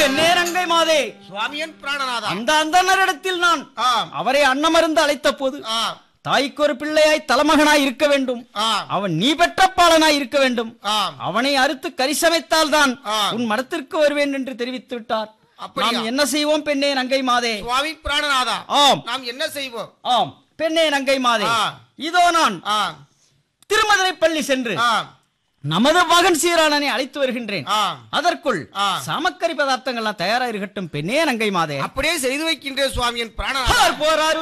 பெண்ணே ரங்கை மாதே சுவாமியன் பிராணநாதா அந்த அந்தனரிடத்தில் நான் ஆம் அவரை அன்னமருந்து அழைத்த போது ஆம் தாய்க்கு ஒரு பிள்ளையாய் தலைமகனாய் இருக்க வேண்டும் ஆம் அவன் நீ பெற்ற பாலனாய் இருக்க வேண்டும் ஆம் அவனை அறுத்து கரிசமைத்தால் தான் ஆ. உன் மடத்திற்கு வருவேன் என்று தெரிவித்து விட்டார் அப்படியா? நாம் என்ன செய்வோம் பெண்ணே நங்கை மாதே சுவாமி பிராணநாதா ஆம் நாம் என்ன செய்வோம் ஆம் பெண்ணே நங்கை மாதே ஆ. இதோ நான் ஆம் திருமதுரை பள்ளி சென்று ஆம் நமது மகன் சீராளனை அழைத்து வருகின்றேன் ஆம் அதற்குள் ஆ. சாமக்கறி பதார்த்தங்கள்லாம் தயாரா இருக்கட்டும் பெண்ணே நங்கை மாதே அப்படியே செய்து வைக்கின்ற சுவாமியன் பிராணநாதா போராறு